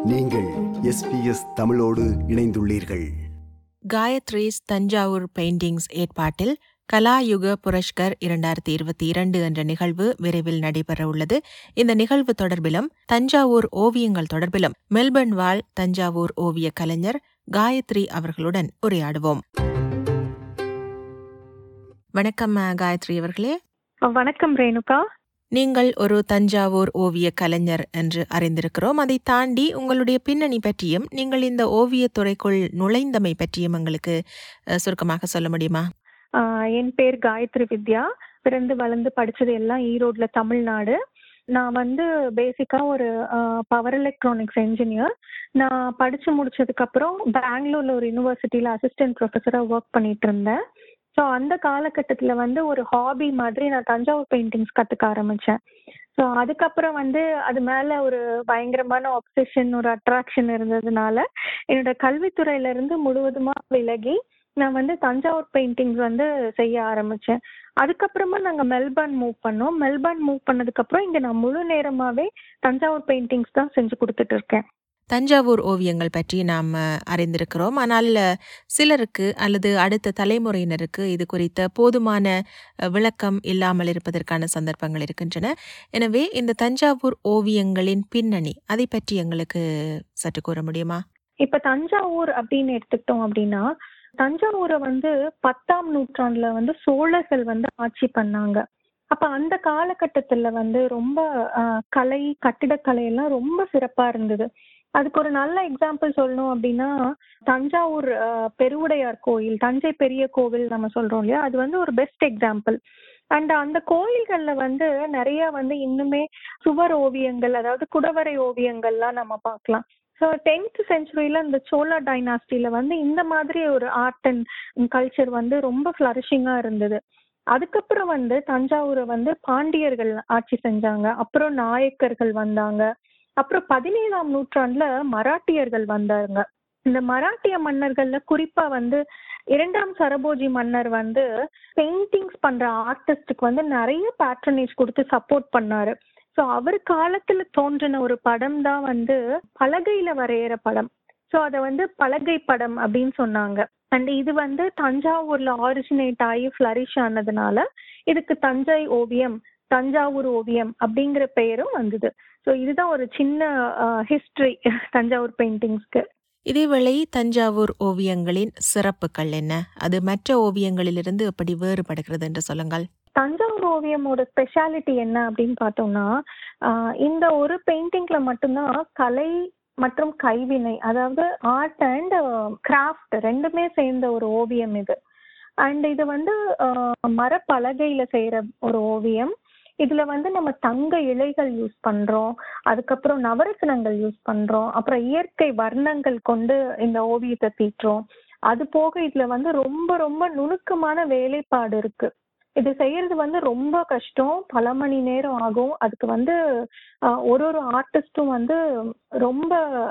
நீங்கள் எஸ்பிஎஸ் தமிழோடு இணைந்துள்ளீர்கள் காயத்ரீஸ் தஞ்சாவூர் பெயிண்டிங்ஸ் ஏற்பாட்டில் கலாயுக புரஷ்கர் இரண்டாயிரத்தி இருபத்தி இரண்டு என்ற நிகழ்வு விரைவில் நடைபெற உள்ளது இந்த நிகழ்வு தொடர்பிலும் தஞ்சாவூர் ஓவியங்கள் தொடர்பிலும் மெல்பர்ன் வாழ் தஞ்சாவூர் ஓவிய கலைஞர் காயத்ரி அவர்களுடன் உரையாடுவோம் வணக்கம் அஹ், காயத்ரி அவர்களே வணக்கம் ரேணுகா நீங்கள் ஒரு தஞ்சாவூர் ஓவிய கலைஞர் என்று அறிந்திருக்கிறோம் அதை தாண்டி உங்களுடைய பின்னணி பற்றியும் நீங்கள் இந்த ஓவியத் துறைக்குள் நுழைந்தமை பற்றியும் எங்களுக்கு அஹ், சுருக்கமாக சொல்ல முடியுமா ஆஹ் என் பேர் காயத்ரி வித்யா பிறந்து வளர்ந்து படிச்சது எல்லாம் ஈரோட்ல தமிழ்நாடு நான் வந்து பேசிக்கா ஒரு பவர் எலக்ட்ரானிக்ஸ் என்ஜினியர் நான் படிச்சு முடிச்சதுக்கு அப்புறம் பெங்களூர்ல ஒரு யூனிவர்சிட்டியில அசிஸ்டன்ட் ப்ரொஃபஸரா ஒர்க் பண்ணிட்டு இருந்தேன் ஸோ அந்த காலகட்டத்துல வந்து ஒரு ஹாபி மாதிரி நான் தஞ்சாவூர் பெயிண்டிங்ஸ் கத்துக்க ஆரம்பிச்சேன் ஸோ அதுக்கப்புறம் வந்து அது மேல ஒரு பயங்கரமான ஒப்சஷன் ஒரு அட்ராக்ஷன் இருந்ததுனால என்னோட கல்வித்துறையில இருந்து முழுவதுமா விலகி நான் வந்து தஞ்சாவூர் பெயிண்டிங்ஸ் வந்து செய்ய ஆரம்பிச்சேன் அதுக்கப்புறமா நாங்க மெல்பர்ன் மூவ் பண்ணோம் மெல்பர்ன் மூவ் பண்ணதுக்கு அப்புறம் இங்க நான் முழு நேரமாவே தஞ்சாவூர் பெயிண்டிங்ஸ் தான் செஞ்சு கொடுத்துட்டு இருக்கேன் தஞ்சாவூர் ஓவியங்கள் பற்றி நாம் அஹ், அறிந்திருக்கிறோம் ஆனால் அஹ், சிலருக்கு அல்லது அடுத்த தலைமுறையினருக்கு இது குறித்த போதுமான அஹ், விளக்கம் இல்லாமல் இருப்பதற்கான சந்தர்ப்பங்கள் இருக்கின்றன எனவே இந்த தஞ்சாவூர் ஓவியங்களின் பின்னணி அதை பற்றி எங்களுக்கு சற்று கூற முடியுமா இப்ப தஞ்சாவூர் அப்படின்னு எடுத்துக்கிட்டோம் அப்படின்னா தஞ்சாவூரை வந்து பத்தாம் நூற்றாண்டுல வந்து சோழர்கள் வந்து ஆட்சி பண்ணாங்க அப்ப அந்த காலகட்டத்துல வந்து ரொம்ப ஆஹ், கலை கட்டிடக்கலை எல்லாம் ரொம்ப சிறப்பா இருந்தது அதுக்கு ஒரு நல்ல எக்ஸாம்பிள் சொல்லணும் அப்படின்னா தஞ்சாவூர் ஆஹ், பெருவுடையார் கோயில் தஞ்சை பெரிய கோவில் நம்ம சொல்றோம் இல்லையா அது வந்து ஒரு பெஸ்ட் எக்ஸாம்பிள் அண்ட் அந்த கோயில்கள்ல வந்து நிறைய வந்து இன்னுமே சுவர் ஓவியங்கள் அதாவது குடவரை ஓவியங்கள்லாம் நம்ம பார்க்கலாம் ஸோ டென்த் செஞ்சுரியில இந்த சோழா டைனாஸ்டில வந்து இந்த மாதிரி ஒரு ஆர்ட் அண்ட் கல்ச்சர் வந்து ரொம்ப ஃப்ளரிஷிங்கா இருந்தது அதுக்கப்புறம் வந்து தஞ்சாவூரை வந்து பாண்டியர்கள் ஆட்சி செஞ்சாங்க அப்புறம் நாயக்கர்கள் வந்தாங்க அப்புறம் பதினேழாம் நூற்றாண்டுல மராட்டியர்கள் வந்தாங்க இந்த மராட்டிய மன்னர்கள்ல குறிப்பா வந்து இரண்டாம் சரபோஜி மன்னர் வந்து பெயிண்டிங்ஸ் பண்ற ஆர்டிஸ்டுக்கு வந்து நிறைய பேட்ரனேஜ் கொடுத்து சப்போர்ட் பண்ணாரு ஸோ அவர் காலத்துல தோன்றின ஒரு படம் தான் வந்து பலகையில வரைகிற படம் ஸோ அதை வந்து பலகை படம் அப்படின்னு சொன்னாங்க அண்ட் இது வந்து தஞ்சாவூர்ல ஆரிஜினேட் ஆகி ஃப்ளரிஷ் ஆனதுனால இதுக்கு தஞ்சை ஓவியம் தஞ்சாவூர் ஓவியம் அப்படிங்கிற பெயரும் வந்தது ஸோ இதுதான் ஒரு சின்ன ஹிஸ்டரி தஞ்சாவூர் பெயிண்டிங்ஸ்க்கு இதேவேளை தஞ்சாவூர் ஓவியங்களின் சிறப்புகள் என்ன அது மற்ற ஓவியங்களிலிருந்து எப்படி வேறுபடுகிறது என்று சொல்லுங்கள் தஞ்சாவூர் ஓவியமோட ஸ்பெஷாலிட்டி என்ன அப்படின்னு பார்த்தோம்னா ஆஹ் இந்த ஒரு பெயிண்டிங்ல மட்டும்தான் கலை மற்றும் கைவினை அதாவது ஆர்ட் அண்ட் கிராஃப்ட் ரெண்டுமே சேர்ந்த ஒரு ஓவியம் இது அண்ட் இது வந்து ஆஹ் மரப்பலகையில செய்யற ஒரு ஓவியம் இதுல வந்து நம்ம தங்க இழைகள் யூஸ் பண்றோம் அதுக்கப்புறம் நவரத்னங்கள் யூஸ் பண்றோம் அப்புறம் இயற்கை வர்ணங்கள் கொண்டு இந்த ஓவியத்தை தீட்டுறோம் அது போக இதுல வந்து ரொம்ப ரொம்ப நுணுக்கமான வேலைப்பாடு இருக்கு இது செய்யறது வந்து ரொம்ப கஷ்டம் பல மணி நேரம் ஆகும் அதுக்கு வந்து ஆஹ், ஒரு ஒரு ஆர்டிஸ்டும் வந்து ரொம்ப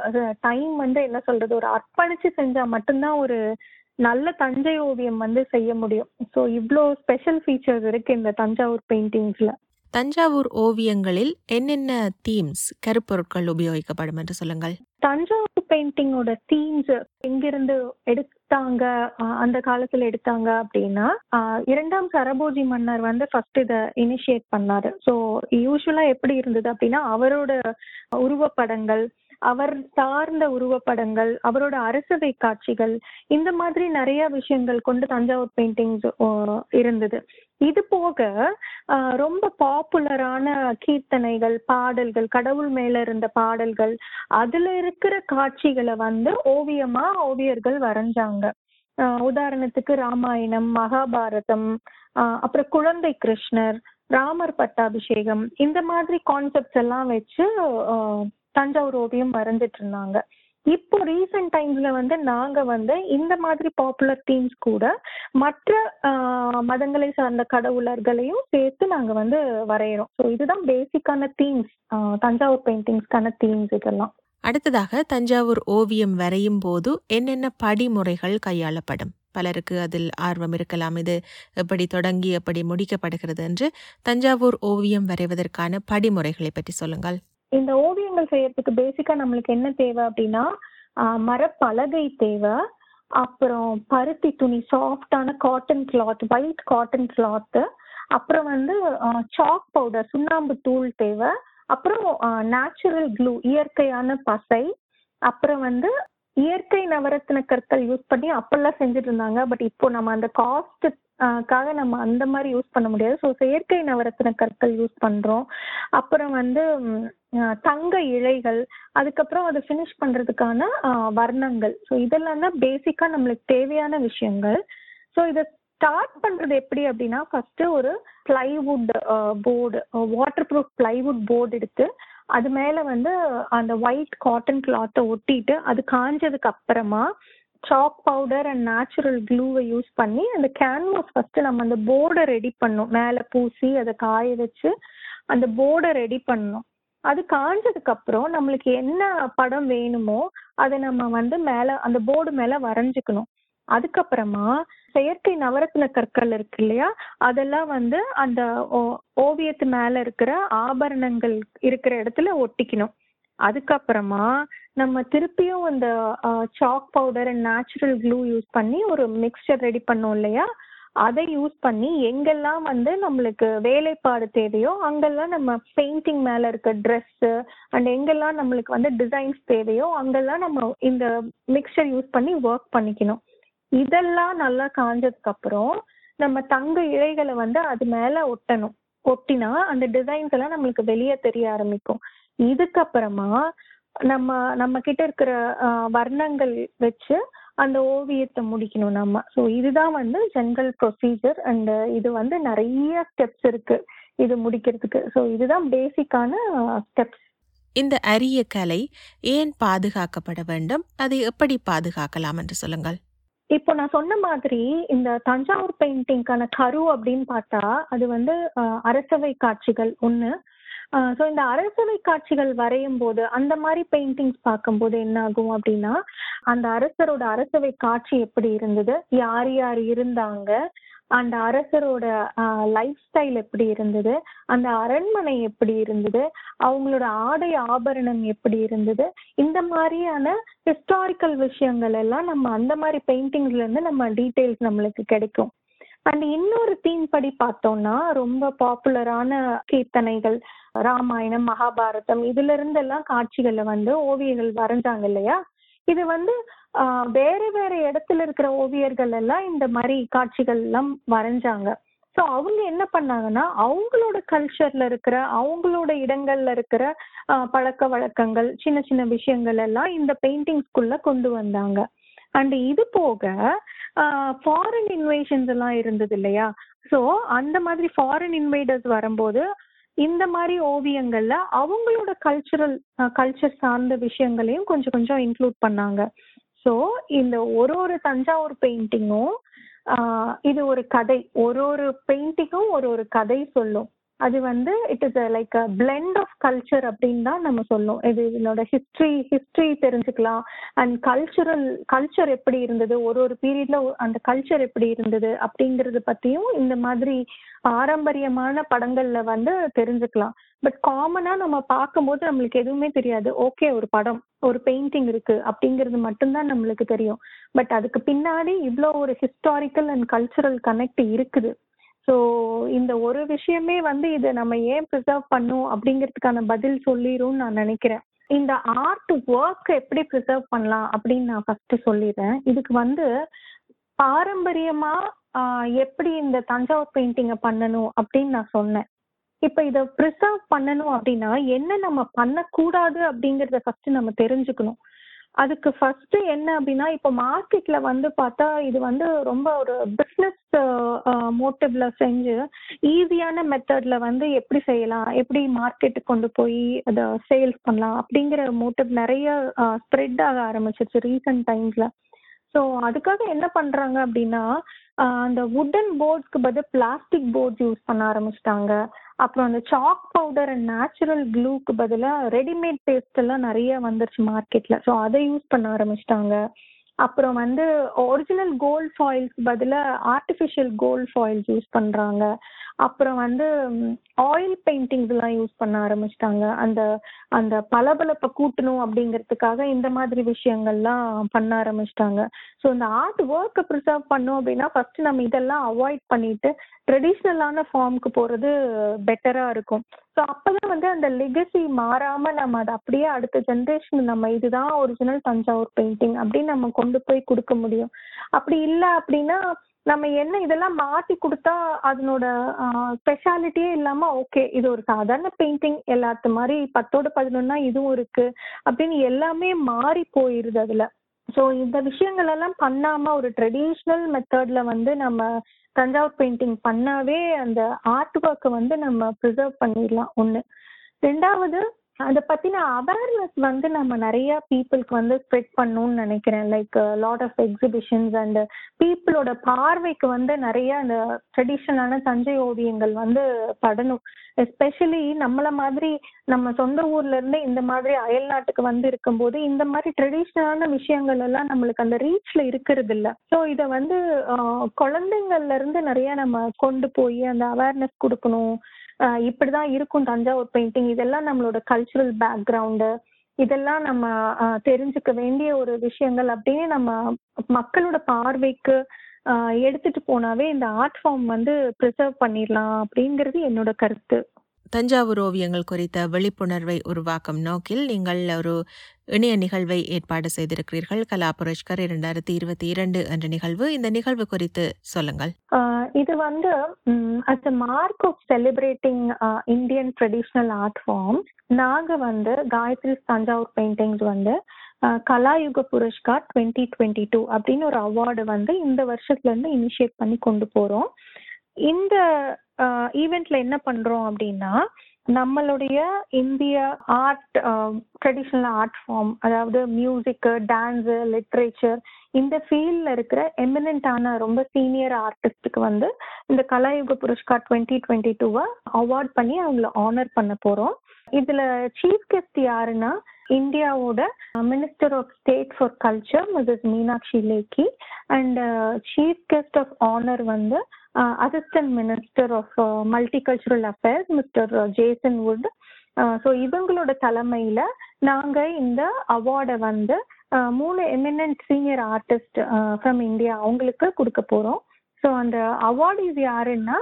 டைம் வந்து என்ன சொல்றது ஒரு அர்ப்பணிச்சு செஞ்சா மட்டும்தான் ஒரு நல்ல தஞ்சை ஓவியம் வந்து செய்ய முடியும் ஸோ இவ்வளோ ஸ்பெஷல் ஃபீச்சர்ஸ் இருக்கு இந்த தஞ்சாவூர் பெயிண்டிங்ஸ்ல தஞ்சாவூர் ஓவியங்களில் என்னென்ன தீம்ஸ் கருப்பொருட்கள் உபயோகிக்கப்படும் என்று சொல்லுங்கள் தஞ்சாவூர் பெயிண்டிங்கோட தீம்ஸ் எங்கிருந்து எடுத்தாங்க ஆஹ் அந்த காலத்துல எடுத்தாங்க அப்படின்னா ஆஹ் இரண்டாம் சரபோஜி மன்னர் வந்து ஃபர்ஸ்ட் இத இனிஷியேட் பண்ணாரு ஸோ யூஸ்வலா எப்படி இருந்தது அப்படின்னா அவரோட உருவப்படங்கள் அவர் சார்ந்த உருவப்படங்கள் அவரோட அரசவை காட்சிகள் இந்த மாதிரி நிறைய விஷயங்கள் கொண்டு தஞ்சாவூர் பெயிண்டிங்ஸ் இருந்தது இது போக ஆஹ் ரொம்ப பாப்புலரான கீர்த்தனைகள் பாடல்கள் கடவுள் மேல இருந்த பாடல்கள் அதுல இருக்கிற காட்சிகளை வந்து ஓவியமா ஓவியர்கள் வரைஞ்சாங்க ஆஹ் உதாரணத்துக்கு ராமாயணம் மகாபாரதம் ஆஹ் அப்புறம் குழந்தை கிருஷ்ணர் ராமர் பட்டாபிஷேகம் இந்த மாதிரி கான்செப்ட்ஸ் எல்லாம் வச்சு ஆஹ் தஞ்சாவூர் ஓவியம் வரைஞ்சிட்டு இருந்தாங்க இப்போ ரீசெண்ட் டைம்ஸ்ல வந்து நாங்க வந்து இந்த மாதிரி பாப்புலர் தீம்ஸ் கூட மற்ற ஆஹ் மதங்களை சார்ந்த கடவுளர்களையும் சேர்த்து நாங்க வந்து வரைகிறோம் ஸோ இதுதான் பேசிக்கான தீம்ஸ் தஞ்சாவூர் பெயிண்டிங்ஸ்க்கான தீம்ஸ் இதெல்லாம் அடுத்ததாக தஞ்சாவூர் ஓவியம் வரையும் போது என்னென்ன படிமுறைகள் கையாளப்படும் பலருக்கு அதில் ஆர்வம் இருக்கலாம் இது எப்படி தொடங்கி எப்படி முடிக்கப்படுகிறது என்று தஞ்சாவூர் ஓவியம் வரைவதற்கான படிமுறைகளை பற்றி சொல்லுங்கள் இந்த ஓவியங்கள் செய்யறதுக்கு பேசிக்கா நம்மளுக்கு என்ன தேவை அப்படின்னா ஆஹ் மரப்பலகை தேவை அப்புறம் பருத்தி துணி சாஃப்டான cotton cloth white cotton cloth அப்புறம் வந்து சாக் பவுடர் சுண்ணாம்பு தூள் தேவை அப்புறம் நேச்சுரல் க்ளூ இயற்கையான பசை அப்புறம் வந்து இயற்கை நவரத்தின கற்கள் யூஸ் பண்ணி அப்பெல்லாம் செஞ்சுட்டு இருந்தாங்க பட் இப்போ நம்ம அந்த காஸ்ட் காக நம்ம அந்த மாதிரி யூஸ் பண்ண முடியாது ஸோ செயற்கை நவரத்தின கற்கள் யூஸ் பண்றோம் அப்புறம் வந்து ம், அஹ், தங்க இழைகள் அதுக்கப்புறம் அதை ஃபினிஷ் பண்றதுக்கான அஹ், வர்ணங்கள் ஸோ இதெல்லாம் தான் பேசிக்கா நம்மளுக்கு தேவையான விஷயங்கள் ஸோ இதை ஸ்டார்ட் பண்றது எப்படி அப்படின்னா ஃபர்ஸ்ட் ஒரு plywood board waterproof plywood board எடுத்து அது மேல வந்து அந்த ஒயிட் காட்டன் கிளாத்தை ஒட்டிட்டு அது காஞ்சதுக்கு அப்புறமா சாக் பவுடர் அண்ட் நேச்சுரல் க்ளூவை யூஸ் பண்ணி அந்த கேன்வாஸ் ஃபர்ஸ்ட் நம்ம அந்த போர்டை ரெடி பண்ணோம் மேலே பூசி அதை காய வச்சு அந்த போர்டை ரெடி பண்ணோம் அது காஞ்சதுக்கு அப்புறம் நம்மளுக்கு என்ன படம் வேணுமோ அதை நம்ம வந்து மேல அந்த போர்டு மேல வரைஞ்சுக்கணும் அதுக்கப்புறமா செயற்கை நவரத்ன கற்கள் இருக்கு இல்லையா அதெல்லாம் வந்து அந்த ஓ- ஓவியத்து மேல இருக்கிற ஆபரணங்கள் இருக்கிற இடத்துல ஒட்டிக்கணும் அதுக்கப்புறமா நம்ம திருப்பியும் இந்த chalk powder and natural glue use பண்ணி ஒரு மிக்சர் ரெடி பண்ணோம் இல்லையா அதை யூஸ் பண்ணி எங்கெல்லாம் வந்து நம்மளுக்கு வேலைப்பாடு தேவையோ அங்கெல்லாம் நம்ம பெயிண்டிங் மேல இருக்க ட்ரெஸ் அண்ட் எங்கெல்லாம் நம்மளுக்கு வந்து டிசைன்ஸ் தேவையோ அங்கெல்லாம் நம்ம இந்த மிக்சர் யூஸ் பண்ணி ஒர்க் பண்ணிக்கணும் இதெல்லாம் நல்லா காஞ்சதுக்கு அப்புறம் நம்ம தங்க இழைகளை வந்து அது மேல ஒட்டணும் ஒட்டினா அந்த டிசைன்ஸ் எல்லாம் நம்மளுக்கு வெளியே தெரிய ஆரம்பிக்கும் இதுக்கப்புறமா நம்ம நம்ம கிட்ட இருக்கிற ஆஹ், வர்ணங்கள் வச்சு அந்த ஓவியத்தை முடிக்கணும் நம்ம ஸோ இதுதான் வந்து ஜென்ரல் ப்ரொசீஜர் அண்ட் இது வந்து நிறைய ஸ்டெப்ஸ் இருக்கு இது முடிக்கிறதுக்கு ஸோ இதுதான் பேசிக்கான ஸ்டெப்ஸ் இந்த அரிய கலை ஏன் பாதுகாக்கப்பட வேண்டும் அதை எப்படி பாதுகாக்கலாம் என்று சொல்லுங்கள் இப்போ நான் சொன்ன மாதிரி இந்த தஞ்சாவூர் பெயிண்டிங்கான கரு அப்படின்னு பார்த்தா அது வந்து அஹ், அரசவை காட்சிகள் ஒண்ணு ஸோ இந்த அரசவை காட்சிகள் வரையும் போது அந்த மாதிரி பெயிண்டிங்ஸ் பார்க்கும்போது என்ன ஆகும் அப்படின்னா அந்த அரசரோட அரசவை காட்சி எப்படி இருந்தது யார் யார் இருந்தாங்க அந்த அரசரோட லைஃப் ஸ்டைல் எப்படி இருந்தது அந்த அரண்மனை எப்படி இருந்தது அவங்களோட ஆடை ஆபரணம் எப்படி இருந்தது இந்த மாதிரியான ஹிஸ்டாரிக்கல் விஷயங்கள் எல்லாம் நம்ம அந்த மாதிரி பெயிண்டிங்ஸ்ல இருந்து நம்ம டீடைல்ஸ் நம்மளுக்கு கிடைக்கும் அண்ட் இன்னொரு தீம் படி பார்த்தோம்னா ரொம்ப பாப்புலரான கீர்த்தனைகள் ராமாயணம் மகாபாரதம் இதுல இருந்தெல்லாம் காட்சிகளை வந்து ஓவியர்கள் வரைஞ்சாங்க இல்லையா இது வந்து ஆஹ், வேற வேற இடத்துல இருக்கிற ஓவியர்கள் எல்லாம் இந்த மாதிரி காட்சிகள் எல்லாம் வரைஞ்சாங்க ஸோ அவங்க என்ன பண்ணாங்கன்னா அவங்களோட கல்ச்சர்ல இருக்கிற அவங்களோட இடங்கள்ல இருக்கிற ஆஹ், பழக்க வழக்கங்கள் சின்ன சின்ன விஷயங்கள் எல்லாம் இந்த பெயிண்டிங்ஸ்குள்ள கொண்டு வந்தாங்க அண்ட் இது போக ஃபாரின் இன்வேஷன்ஸ் எல்லாம் இருந்தது இல்லையா ஸோ அந்த மாதிரி ஃபாரின் இன்வைடர்ஸ் வரும்போது இந்த மாதிரி ஓவியங்கள்ல அவங்களோட கல்ச்சுரல் கல்ச்சர் சார்ந்த விஷயங்களையும் கொஞ்சம் கொஞ்சம் இன்க்ளூட் பண்ணாங்க ஸோ இந்த ஒரு ஒரு தஞ்சாவூர் பெயிண்டிங்கும் இது ஒரு கதை ஒரு ஒரு பெயிண்டிங்கும் ஒரு ஒரு கதை சொல்லும் அது வந்து it is like a blend of culture அப்படின்னு தான் நம்ம சொல்லும் இது இதனோட ஹிஸ்ட்ரி ஹிஸ்ட்ரி தெரிஞ்சுக்கலாம் அண்ட் கல்ச்சுரல் கல்ச்சர் எப்படி இருந்தது ஒரு ஒரு பீரியட்ல அந்த கல்ச்சர் எப்படி இருந்தது அப்படிங்கறது பத்தியும் இந்த மாதிரி பாரம்பரியமான படங்கள்ல வந்து தெரிஞ்சுக்கலாம் பட் காமனா நம்ம பார்க்கும்போது நம்மளுக்கு எதுவுமே தெரியாது ஓகே ஒரு படம் ஒரு பெயிண்டிங் இருக்கு அப்படிங்கிறது மட்டும்தான் நம்மளுக்கு தெரியும் பட் அதுக்கு பின்னாடி இவ்வளோ ஒரு ஹிஸ்டாரிக்கல் அண்ட் கல்ச்சுரல் கனெக்ட் இருக்குது ஸோ இந்த ஒரு விஷயமே வந்து இதை நம்ம ஏன் ப்ரிசர்வ் பண்ணும் அப்படிங்கிறதுக்கான பதில் சொல்லிரும் நான் நினைக்கிறேன் இந்த ஆர்ட் ஒர்க் எப்படி ப்ரிசர்வ் பண்ணலாம் அப்படின்னு நான் ஃபர்ஸ்ட் சொல்லிடுறேன் இதுக்கு வந்து பாரம்பரியமா ஆஹ், எப்படி இந்த தஞ்சாவூர் பெயிண்டிங்கை பண்ணணும் அப்படின்னு நான் சொன்னேன் இப்ப இத ப்ரிசர்வ் பண்ணணும் அப்படின்னா என்ன நம்ம பண்ணக்கூடாது அப்படிங்கறத ஃபர்ஸ்ட் நம்ம தெரிஞ்சுக்கணும் அதுக்கு ஃபர்ஸ்ட் என்ன அப்படின்னா இப்போ மார்க்கெட்ல வந்து பார்த்தா இது வந்து ரொம்ப ஒரு பிஸ்னஸ் மோட்டிவ்ல செஞ்சு ஈஸியான மெத்தட்ல வந்து எப்படி செய்யலாம் எப்படி மார்க்கெட்டுக்கு கொண்டு போய் அதை சேல்ஸ் பண்ணலாம் அப்படிங்கிற மோட்டிவ் நிறைய ஸ்ப்ரெட் ஆக ஆரம்பிச்சிருச்சு ரீசெண்ட் டைம்ஸ்ல ஸோ அதுக்காக என்ன பண்றாங்க அப்படின்னா ஆஹ் அந்த வுடன் போர்ட்ஸ்க்கு பதில் பிளாஸ்டிக் போர்ட்ஸ் யூஸ் பண்ண ஆரம்பிச்சிட்டாங்க அப்புறம் அந்த சாக் பவுடர் அண்ட் நேச்சுரல் க்ளூக்கு பதிலாக ரெடிமேட் பேஸ்ட் எல்லாம் நிறைய வந்துருச்சு மார்க்கெட்ல ஸோ அதை யூஸ் பண்ண ஆரம்பிச்சிட்டாங்க அப்புறம் வந்து ஒரிஜினல் கோல்ட் ஃபாயில்ஸ் பதிலாக ஆர்டிஃபிஷியல் கோல்ட் ஃபாயில்ஸ் யூஸ் பண்றாங்க அப்புறம் வந்து ஆயில் பெயிண்டிங்ஸ் எல்லாம் யூஸ் பண்ண ஆரம்பிச்சிட்டாங்க அந்த அந்த பளபளப்பை கூட்டணும் அப்படிங்கிறதுக்காக இந்த மாதிரி விஷயங்கள்லாம் பண்ண ஆரம்பிச்சிட்டாங்க ஸோ இந்த ஆர்ட் ஒர்க்கை ப்ரிசர்வ் பண்ணோம் அப்படின்னா ஃபர்ஸ்ட் நம்ம இதெல்லாம் அவாய்ட் பண்ணிட்டு ட்ரெடிஷ்னலான ஃபார்முக்கு போறது பெட்டரா இருக்கும் ஸோ அப்பதான் வந்து அந்த லெகசி மாறாம நம்ம அதை அப்படியே அடுத்த ஜென்ரேஷன் நம்ம இதுதான் ஒரிஜினல் தஞ்சாவூர் பெயிண்டிங் அப்படின்னு நம்ம கொண்டு போய் கொடுக்க முடியும் அப்படி இல்லை அப்படின்னா நம்ம என்ன இதெல்லாம் மாத்தி கொடுத்தா அதனோட ஸ்பெஷாலிட்டியே இல்லாம ஓகே இது ஒரு சாதாரண பெயிண்டிங் எல்லாத்து மாதிரி பத்தோட பதினொன்னா இதுவும் இருக்கு அப்படின்னு எல்லாமே மாறி போயிருது அதுல ஸோ இந்த விஷயங்கள் எல்லாம் பண்ணாம ஒரு ட்ரெடிஷ்னல் மெத்தட்ல வந்து நம்ம தஞ்சாவூர் பெயிண்டிங் பண்ணாவே அந்த ஆர்ட் ஒர்க்கை வந்து நம்ம ப்ரிசர்வ் பண்ணிடலாம் ஒன்று ரெண்டாவது அதை பத்தின அவேர்னஸ் வந்து நம்ம நிறைய பீப்புளுக்கு வந்து ஸ்ப்ரெட் பண்ணணும்னு நினைக்கிறேன் like lot of exhibitions and பீப்புளோட பார்வைக்கு வந்து நிறைய அந்த ட்ரெடிஷனலான தஞ்சை ஓவியங்கள் வந்து படணும் எஸ்பெஷலி நம்மள மாதிரி நம்ம சொந்த ஊர்ல இருந்து இந்த மாதிரி அயல் நாட்டுக்கு வந்து இருக்கும்போது இந்த மாதிரி ட்ரெடிஷ்னலான விஷயங்கள் எல்லாம் நம்மளுக்கு அந்த ரீச்ல இருக்கிறது இல்ல ஸோ இதை வந்து குழந்தைங்கள்ல இருந்து நிறைய நம்ம கொண்டு போய் அந்த அவேர்னஸ் கொடுக்கணும் இப்படிதான் இருக்கும் தஞ்சாவூர் பெயிண்டிங் இதெல்லாம் நம்மளோட கல்ச்சுரல் பேக்ரவுண்டு இதெல்லாம் நம்ம தெரிஞ்சுக்க வேண்டிய ஒரு விஷயங்கள் அப்படின்னு நம்ம மக்களோட பார்வைக்கு எடுத்துட்டு போனாவே இந்த ஆர்ட் ஃபார்ம் வந்து ப்ரிசர்வ் பண்ணிடலாம் அப்படிங்கிறது என்னோட கருத்து தஞ்சாவூர் ஓவியங்கள் குறித்த விழிப்புணர்வை உருவாக்கும் நோக்கில் நீங்கள் ஒரு இணைய நிகழ்வை ஏற்பாடு செய்திருக்கிறீர்கள் கலா புரஷ்கர் இரண்டாயிரத்தி இருபத்தி இரண்டு என்ற நிகழ்வு இந்த நிகழ்வு குறித்து சொல்லுங்கள் இது வந்து as a mark of celebrating Indian traditional art form நாங்க வந்து காயத்ரி தஞ்சாவூர் பெயிண்டிங்ஸ் வந்து Kalayuga Puraskar twenty twenty two அப்படின்னு ஒரு அவார்டு வந்து இந்த வருஷத்துல இருந்து இனிஷியேட் பண்ணி கொண்டு போறோம் இந்த ஈவெண்ட்ல என்ன பண்றோம் அப்படின்னா நம்மளுடைய இந்திய ஆர்ட் ட்ரெடிஷ்னல் ஆர்ட் ஃபார்ம் அதாவது மியூசிக்கு டான்ஸு லிட்ரேச்சர் இந்த ஃபீல்டில் இருக்கிற எமினண்டான ரொம்ப சீனியர் ஆர்டிஸ்ட்டுக்கு வந்து இந்த கலாயுக புரஸ்கார் டுவெண்ட்டி டுவெண்ட்டி டூவை அவார்ட் பண்ணி அவங்கள ஆனர் பண்ண போகிறோம் இதில் சீஃப் கெஸ்ட் யாருன்னா இந்தியாவோட minister of state for culture Mrs Meenakshi Lekhi and chief guest of honour வந்து assistant minister of multicultural affairs Mr Jason Wood so இவங்களோட தலைமையில நாங்க இந்த அவார்டை வந்து மூணு eminent senior artist from India அவங்களுக்கு கொடுக்க போறோம் ஸோ அந்த அவார்டிஸ் யாருன்னா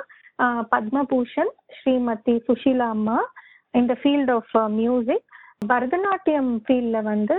பத்மபூஷன் ஸ்ரீமதி சுஷீலா அம்மா இந்த ஃபீல்ட் ஆஃப் மியூசிக் பரதநாட்டியம் ஃபீல்டில் வந்து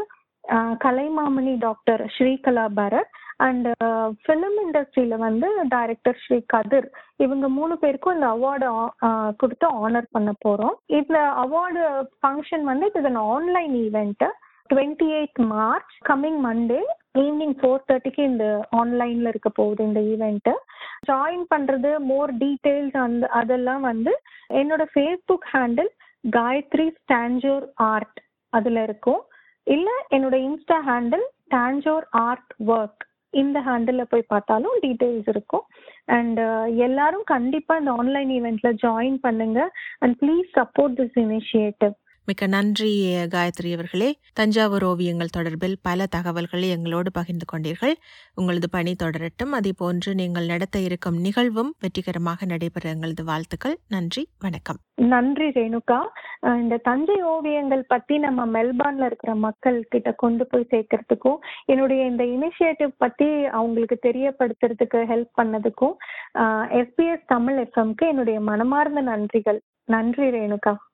Kalaimamani doctor Srikala Bharath and film இண்டஸ்ட்ரியில வந்து டைரக்டர் ஸ்ரீ கதிர் இவங்க மூணு பேருக்கும் இந்த அவார்டு கொடுத்து ஆனர் பண்ண போறோம் இந்த அவார்டு ஃபங்க்ஷன் வந்து இது an online event twenty eight March coming Monday evening four தேர்ட்டிக்கு இந்த ஆன்லைன்ல இருக்க போகுது இந்த ஈவெண்ட்டு ஜாயின் பண்றது மோர் டீட்டெயில்ஸ் அந்த அதெல்லாம் வந்து என்னோட Facebook handle Gayathri Tanjore art அதுல இருக்கும் இல்ல என்னோட Insta handle Tanjore art work இந்த ஹேண்டில் போய் பார்த்தாலும் டீட்டெயில்ஸ் இருக்கும் அண்ட் எல்லாரும் கண்டிப்பா இந்த ஆன்லைன் ஈவெண்ட்ல ஜாயின் பண்ணுங்க and please support this initiative மிக்க நன்றி காயத்ரி அவர்களே தஞ்சாவூர் ஓவியங்கள் தொடர்பில் பல தகவல்களை எங்களோடு பகிர்ந்து கொண்டீர்கள் உங்களது பணி தொடரட்டும் அதே போன்று நீங்கள் நடத்த இருக்கும் நிகழ்வும் வெற்றிகரமாக நடைபெற எங்களது வாழ்த்துக்கள் நன்றி வணக்கம் நன்றி ரேணுகா இந்த தஞ்சை ஓவியங்கள் பத்தி நம்ம மெல்பார்ன்ல இருக்கிற மக்கள் கிட்ட கொண்டு போய் சேர்க்கறதுக்கும் என்னுடைய இந்த இனிஷியேட்டிவ் பத்தி அவங்களுக்கு தெரியப்படுத்துறதுக்கு ஹெல்ப் பண்ணதுக்கும் எஸ்பிஎஸ் தமிழ் எஃப்எம்க்கு என்னுடைய மனமார்ந்த நன்றிகள் நன்றி ரேணுகா